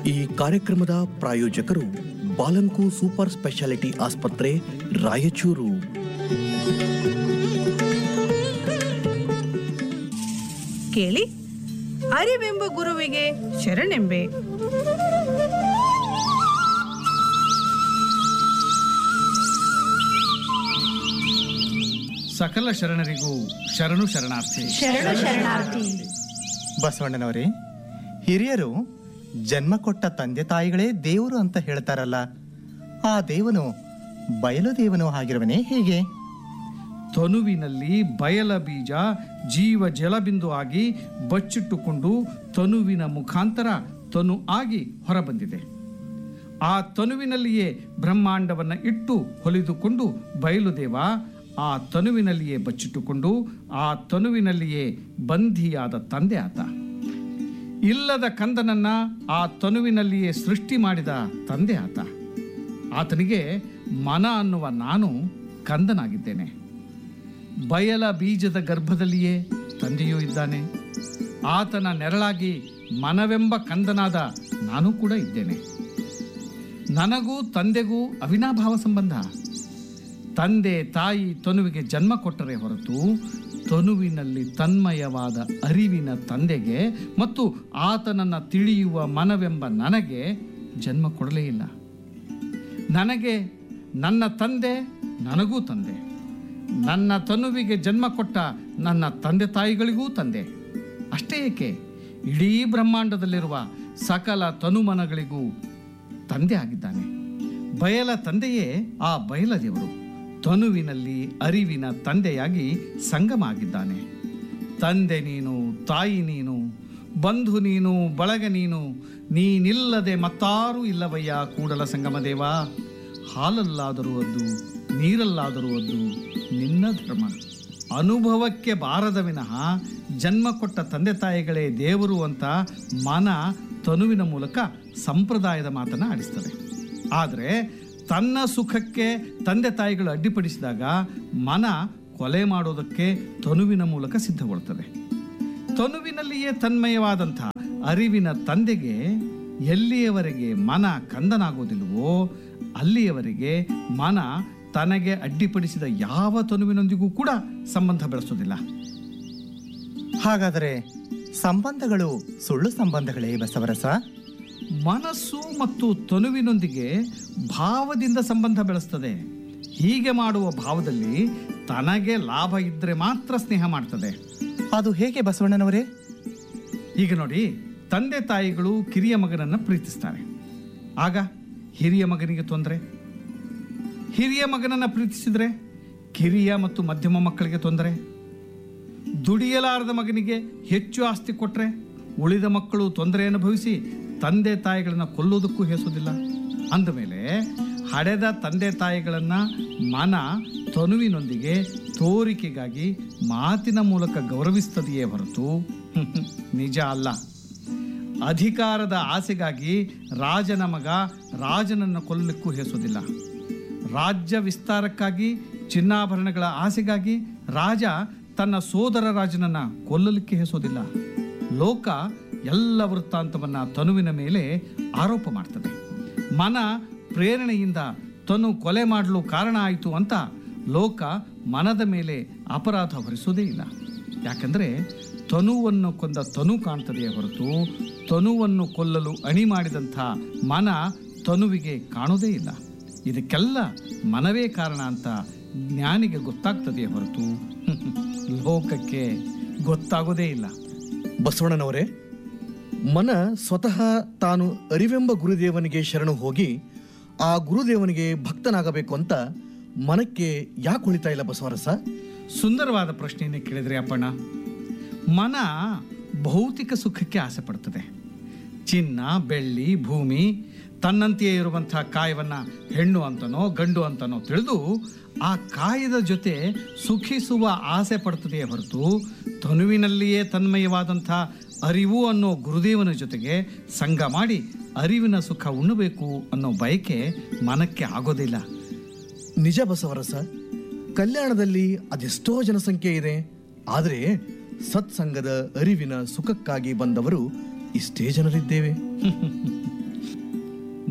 ಈ ಕಾರ್ಯಕ್ರಮದ ಪ್ರಾಯೋಜಕರು ಬಾಲಂಕು ಸೂಪರ್ ಸ್ಪೆಷಾಲಿಟಿ ಆಸ್ಪತ್ರೆ ರಾಯಚೂರು ಕೇಳಿ ಅರಿವೆಂಬ ಗುರುವಿಗೆ ಶರಣೆಂಬೆ ಸಕಲ ಶರಣರಿಗೂ ಶರಣು ಶರಣಾರ್ಥಿ ಶರಣ ಶರಣಾರ್ಥಿ ಬಸವಣ್ಣನವರೇ ಹಿರಿಯರು ಜನ್ಮ ಕೊಟ್ಟ ತಂದೆ ತಾಯಿಗಳೇ ದೇವರು ಅಂತ ಹೇಳ್ತಾರಲ್ಲ ಆ ದೇವನು ಬಯಲು ದೇವನು ಆಗಿರುವನೇ ಹೇಗೆ ತನುವಿನಲ್ಲಿ ಬಯಲ ಬೀಜ ಜೀವ ಜಲಬಿಂದು ಆಗಿ ಬಚ್ಚಿಟ್ಟುಕೊಂಡು ತನುವಿನ ಮುಖಾಂತರ ತನು ಆಗಿ ಹೊರಬಂದಿದೆ ಆ ತನುವಿನಲ್ಲಿಯೇ ಬ್ರಹ್ಮಾಂಡವನ್ನು ಇಟ್ಟು ಹೊಲಿದುಕೊಂಡು ಬಯಲುದೇವ ಆ ತನುವಿನಲ್ಲಿಯೇ ಬಚ್ಚಿಟ್ಟುಕೊಂಡು ಆ ತನುವಿನಲ್ಲಿಯೇ ಬಂಧಿಯಾದ ತಂದೆ ಆತ ಇಲ್ಲದ ಕಂದನನ್ನ ಆ ತನುವಿನಲ್ಲಿಯೇ ಸೃಷ್ಟಿ ಮಾಡಿದ ತಂದೆ ಆತ ಆತನಿಗೆ ಮನ ಅನ್ನುವ ನಾನು ಕಂದನಾಗಿದ್ದೇನೆ ಬಯಲ ಬೀಜದ ಗರ್ಭದಲ್ಲಿಯೇ ತಂದೆಯೂ ಇದ್ದಾನೆ ಆತನ ನೆರಳಾಗಿ ಮನವೆಂಬ ಕಂದನಾದ ನಾನು ಕೂಡ ಇದ್ದೇನೆ ನನಗೂ ತಂದೆಗೂ ಅವಿನಾಭಾವ ಸಂಬಂಧ ತಂದೆ ತಾಯಿ ತನುವಿಗೆ ಜನ್ಮ ಕೊಟ್ಟರೆ ಹೊರತು ತನುವಿನಲ್ಲಿ ತನ್ಮಯವಾದ ಅರಿವಿನ ತಂದೆಗೆ ಮತ್ತು ಆತನನ್ನು ತಿಳಿಯುವ ಮನವೆಂಬ ನನಗೆ ಜನ್ಮ ಕೊಡಲೇ ಇಲ್ಲ ನನಗೆ ನನ್ನ ತಂದೆ ನನಗೂ ತಂದೆ ನನ್ನ ತನುವಿಗೆ ಜನ್ಮ ಕೊಟ್ಟ ನನ್ನ ತಂದೆ ತಾಯಿಗಳಿಗೂ ತಂದೆ ಅಷ್ಟೇ ಏಕೆ ಇಡೀ ಬ್ರಹ್ಮಾಂಡದಲ್ಲಿರುವ ಸಕಲ ತನುಮನಗಳಿಗೂ ತಂದೆ ಆಗಿದ್ದಾನೆ ಬಯಲ ತಂದೆಯೇ ಆ ಬಯಲ ದೇವರು ತನುವಿನಲ್ಲಿ ಅರಿವಿನ ತಂದೆಯಾಗಿ ಸಂಗಮ ಆಗಿದ್ದಾನೆ ತಂದೆ ನೀನು ತಾಯಿ ನೀನು ಬಂಧು ನೀನು ಬಳಗ ನೀನು ನೀನಿಲ್ಲದೆ ಮತ್ತಾರೂ ಇಲ್ಲವಯ್ಯ ಕೂಡಲ ಸಂಗಮ ದೇವ ಹಾಲಲ್ಲಾದರೂ ಅದು ನೀರಲ್ಲಾದರೂ ಅದು ನಿನ್ನ ಧರ್ಮ ಅನುಭವಕ್ಕೆ ಬಾರದ ವಿನಃ ಜನ್ಮ ಕೊಟ್ಟ ತಂದೆ ತಾಯಿಗಳೇ ದೇವರು ಅಂತ ಮನ ತನುವಿನ ಮೂಲಕ ಸಂಪ್ರದಾಯದ ಮಾತನ್ನು ಆಡಿಸ್ತದೆ ಆದರೆ ತನ್ನ ಸುಖಕ್ಕೆ ತಂದೆ ತಾಯಿಗಳು ಅಡ್ಡಿಪಡಿಸಿದಾಗ ಮನ ಕೊಲೆ ಮಾಡೋದಕ್ಕೆ ತನುವಿನ ಮೂಲಕ ಸಿದ್ಧಗೊಳ್ತದೆ ತನುವಿನಲ್ಲಿಯೇ ತನ್ಮಯವಾದಂಥ ಅರಿವಿನ ತಂದೆಗೆ ಎಲ್ಲಿಯವರೆಗೆ ಮನ ಕಂದನಾಗೋದಿಲ್ವೋ ಅಲ್ಲಿಯವರೆಗೆ ಮನ ತನಗೆ ಅಡ್ಡಿಪಡಿಸಿದ ಯಾವ ತನುವಿನೊಂದಿಗೂ ಕೂಡ ಸಂಬಂಧ ಬೆಳೆಸೋದಿಲ್ಲ ಹಾಗಾದರೆ ಸಂಬಂಧಗಳು ಸುಳ್ಳು ಸಂಬಂಧಗಳೇ ಬಸವರಸ ಮನಸ್ಸು ಮತ್ತು ತನುವಿನೊಂದಿಗೆ ಭಾವದಿಂದ ಸಂಬಂಧ ಬೆಳೆಸ್ತದೆ ಹೀಗೆ ಮಾಡುವ ಭಾವದಲ್ಲಿ ತನಗೆ ಲಾಭ ಇದ್ದರೆ ಮಾತ್ರ ಸ್ನೇಹ ಮಾಡ್ತದೆ ಅದು ಹೇಗೆ ಬಸವಣ್ಣನವರೇ ಈಗ ನೋಡಿ ತಂದೆ ತಾಯಿಗಳು ಕಿರಿಯ ಮಗನನ್ನು ಪ್ರೀತಿಸ್ತಾರೆ ಆಗ ಹಿರಿಯ ಮಗನಿಗೆ ತೊಂದರೆ ಹಿರಿಯ ಮಗನನ್ನು ಪ್ರೀತಿಸಿದರೆ ಕಿರಿಯ ಮತ್ತು ಮಧ್ಯಮ ಮಕ್ಕಳಿಗೆ ತೊಂದರೆ ದುಡಿಯಲಾರದ ಮಗನಿಗೆ ಹೆಚ್ಚು ಆಸ್ತಿ ಕೊಟ್ಟರೆ ಉಳಿದ ಮಕ್ಕಳು ತೊಂದರೆ ಅನುಭವಿಸಿ ತಂದೆ ತಾಯಿಗಳನ್ನ ಕೊಲ್ಲೋದಕ್ಕೂ ಹೆಸೋದಿಲ್ಲ ಅಂದಮೇಲೆ ಹಡೆದ ತಂದೆ ತಾಯಿಗಳನ್ನು ಮನ ತನುವಿನೊಂದಿಗೆ ತೋರಿಕೆಗಾಗಿ ಮಾತಿನ ಮೂಲಕ ಗೌರವಿಸ್ತದೆಯೇ ಹೊರತು ನಿಜ ಅಲ್ಲ ಅಧಿಕಾರದ ಆಸೆಗಾಗಿ ರಾಜನ ಮಗ ರಾಜನನ್ನು ಕೊಲ್ಲಲಿಕ್ಕೂ ಹೆಸೋದಿಲ್ಲ ರಾಜ್ಯ ವಿಸ್ತಾರಕ್ಕಾಗಿ ಚಿನ್ನಾಭರಣಗಳ ಆಸೆಗಾಗಿ ರಾಜ ತನ್ನ ಸೋದರ ರಾಜನನ್ನ ಕೊಲ್ಲಲಿಕ್ಕೆ ಹೆಸೋದಿಲ್ಲ ಲೋಕ ಎಲ್ಲ ವೃತ್ತಾಂತವನ್ನ ತನುವಿನ ಮೇಲೆ ಆರೋಪ ಮಾಡ್ತದೆ ಮನ ಪ್ರೇರಣೆಯಿಂದ ತನು ಕೊಲೆ ಮಾಡಲು ಕಾರಣ ಆಯಿತು ಅಂತ ಲೋಕ ಮನದ ಮೇಲೆ ಅಪರಾಧ ಹೊರಿಸೋದೇ ಇಲ್ಲ ಯಾಕಂದರೆ ತನುವನ್ನು ಕೊಂದ ತನು ಕಾಣ್ತದೆಯೇ ಹೊರತು ತನುವನ್ನು ಕೊಲ್ಲಲು ಅಣಿ ಮಾಡಿದಂಥ ಮನ ತನುವಿಗೆ ಕಾಣೋದೇ ಇಲ್ಲ ಇದಕ್ಕೆಲ್ಲ ಮನವೇ ಕಾರಣ ಅಂತ ಜ್ಞಾನಿಗೆ ಗೊತ್ತಾಗ್ತದೆಯೇ ಹೊರತು ಲೋಕಕ್ಕೆ ಗೊತ್ತಾಗೋದೇ ಇಲ್ಲ ಬಸವಣ್ಣನವರೇ ಮನ ಸ್ವತಃ ತಾನು ಅರಿವೆಂಬ ಗುರುದೇವನಿಗೆ ಶರಣು ಹೋಗಿ ಆ ಗುರುದೇವನಿಗೆ ಭಕ್ತನಾಗಬೇಕು ಅಂತ ಮನಕ್ಕೆ ಯಾಕೆ ಉಳಿತಾ ಇಲ್ಲ ಬಸವರಸ ಸುಂದರವಾದ ಪ್ರಶ್ನೆಯನ್ನು ಕೇಳಿದ್ರೆ ಅಪ್ಪಣ್ಣ ಮನ ಭೌತಿಕ ಸುಖಕ್ಕೆ ಆಸೆ ಪಡ್ತದೆ ಚಿನ್ನ ಬೆಳ್ಳಿ ಭೂಮಿ ತನ್ನಂತೆಯೇ ಇರುವಂಥ ಕಾಯವನ್ನು ಹೆಣ್ಣು ಅಂತನೋ ಗಂಡು ಅಂತನೋ ತಿಳಿದು ಆ ಕಾಯದ ಜೊತೆ ಸುಖಿಸುವ ಆಸೆ ಪಡ್ತದೆಯೇ ಹೊರತು ತನುವಿನಲ್ಲಿಯೇ ತನ್ಮಯವಾದಂಥ ಅರಿವು ಅನ್ನೋ ಗುರುದೇವನ ಜೊತೆಗೆ ಸಂಗ ಮಾಡಿ ಅರಿವಿನ ಸುಖ ಉಣ್ಣಬೇಕು ಅನ್ನೋ ಬಯಕೆ ಮನಕ್ಕೆ ಆಗೋದಿಲ್ಲ ನಿಜ ಬಸವರಸ ಕಲ್ಯಾಣದಲ್ಲಿ ಅದೆಷ್ಟೋ ಜನಸಂಖ್ಯೆ ಇದೆ ಆದರೆ ಸತ್ಸಂಗದ ಅರಿವಿನ ಸುಖಕ್ಕಾಗಿ ಬಂದವರು ಇಷ್ಟೇ ಜನರಿದ್ದೇವೆ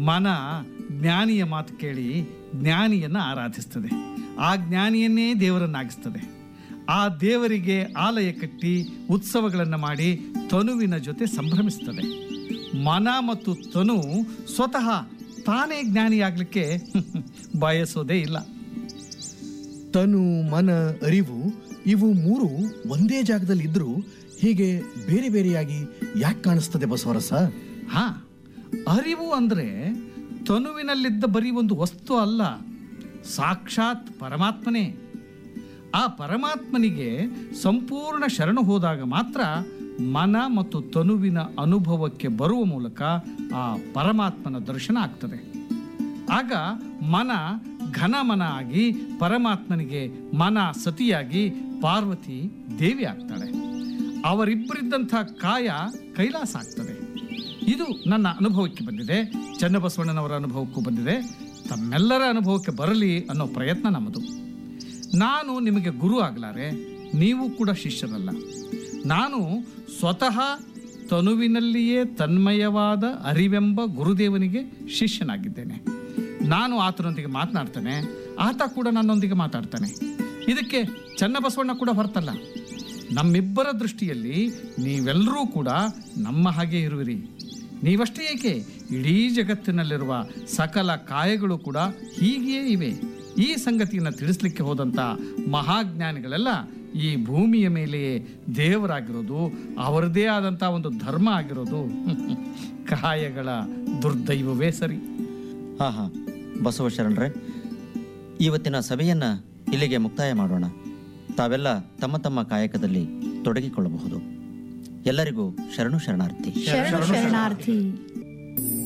ಮನ ಜ್ಞಾನಿಯ ಮಾತು ಕೇಳಿ ಜ್ಞಾನಿಯನ್ನು ಆರಾಧಿಸ್ತದೆ ಆ ಜ್ಞಾನಿಯನ್ನೇ ದೇವರನ್ನಾಗಿಸ್ತದೆ ಆ ದೇವರಿಗೆ ಆಲಯ ಕಟ್ಟಿ ಉತ್ಸವಗಳನ್ನು ಮಾಡಿ ತನುವಿನ ಜೊತೆ ಸಂಭ್ರಮಿಸ್ತದೆ ಮನ ಮತ್ತು ತನು ಸ್ವತಃ ತಾನೇ ಜ್ಞಾನಿಯಾಗಲಿಕ್ಕೆ ಬಯಸೋದೇ ಇಲ್ಲ ತನು ಮನ ಅರಿವು ಇವು ಮೂರು ಒಂದೇ ಜಾಗದಲ್ಲಿ ಇದ್ರೂ ಹೀಗೆ ಬೇರೆ ಬೇರೆಯಾಗಿ ಯಾಕೆ ಕಾಣಿಸ್ತದೆ ಬಸವರಸ ಹಾ ಅರಿವು ಅಂದರೆ ತನುವಿನಲ್ಲಿದ್ದ ಬರೀ ಒಂದು ವಸ್ತು ಅಲ್ಲ ಸಾಕ್ಷಾತ್ ಪರಮಾತ್ಮನೇ ಆ ಪರಮಾತ್ಮನಿಗೆ ಸಂಪೂರ್ಣ ಶರಣು ಹೋದಾಗ ಮಾತ್ರ ಮನ ಮತ್ತು ತನುವಿನ ಅನುಭವಕ್ಕೆ ಬರುವ ಮೂಲಕ ಆ ಪರಮಾತ್ಮನ ದರ್ಶನ ಆಗ್ತದೆ ಆಗ ಮನ ಘನ ಮನ ಆಗಿ ಪರಮಾತ್ಮನಿಗೆ ಮನ ಸತಿಯಾಗಿ ಪಾರ್ವತಿ ದೇವಿ ಆಗ್ತಾಳೆ ಅವರಿಬ್ಬರಿದ್ದಂಥ ಕಾಯ ಕೈಲಾಸ ಆಗ್ತದೆ ಇದು ನನ್ನ ಅನುಭವಕ್ಕೆ ಬಂದಿದೆ ಚನ್ನಬಸವಣ್ಣನವರ ಅನುಭವಕ್ಕೂ ಬಂದಿದೆ ತಮ್ಮೆಲ್ಲರ ಅನುಭವಕ್ಕೆ ಬರಲಿ ಅನ್ನೋ ಪ್ರಯತ್ನ ನಮ್ಮದು ನಾನು ನಿಮಗೆ ಗುರು ಆಗಲಾರೆ ನೀವು ಕೂಡ ಶಿಷ್ಯರಲ್ಲ ನಾನು ಸ್ವತಃ ತನುವಿನಲ್ಲಿಯೇ ತನ್ಮಯವಾದ ಅರಿವೆಂಬ ಗುರುದೇವನಿಗೆ ಶಿಷ್ಯನಾಗಿದ್ದೇನೆ ನಾನು ಆತನೊಂದಿಗೆ ಮಾತನಾಡ್ತಾನೆ ಆತ ಕೂಡ ನನ್ನೊಂದಿಗೆ ಮಾತಾಡ್ತಾನೆ ಇದಕ್ಕೆ ಚನ್ನಬಸವಣ್ಣ ಕೂಡ ಹೊರತಲ್ಲ ನಮ್ಮಿಬ್ಬರ ದೃಷ್ಟಿಯಲ್ಲಿ ನೀವೆಲ್ಲರೂ ಕೂಡ ನಮ್ಮ ಹಾಗೆ ಇರುವಿರಿ ನೀವಷ್ಟೇ ಏಕೆ ಇಡೀ ಜಗತ್ತಿನಲ್ಲಿರುವ ಸಕಲ ಕಾಯಗಳು ಕೂಡ ಹೀಗೆಯೇ ಇವೆ ಈ ಸಂಗತಿಯನ್ನು ತಿಳಿಸ್ಲಿಕ್ಕೆ ಹೋದಂಥ ಮಹಾಜ್ಞಾನಿಗಳೆಲ್ಲ ಈ ಭೂಮಿಯ ಮೇಲೆಯೇ ದೇವರಾಗಿರೋದು ಅವರದೇ ಆದಂಥ ಒಂದು ಧರ್ಮ ಆಗಿರೋದು ಕಾಯಗಳ ದುರ್ದೈವವೇ ಸರಿ ಹಾ ಹಾ ಬಸವ ಶರಣರೇ ಇವತ್ತಿನ ಸಭೆಯನ್ನು ಇಲ್ಲಿಗೆ ಮುಕ್ತಾಯ ಮಾಡೋಣ ತಾವೆಲ್ಲ ತಮ್ಮ ತಮ್ಮ ಕಾಯಕದಲ್ಲಿ ತೊಡಗಿಕೊಳ್ಳಬಹುದು ಎಲ್ಲರಿಗೂ ಶರಣು ಶರಣಾರ್ಥಿ ಶರಣು ಶರಣಾರ್ಥಿ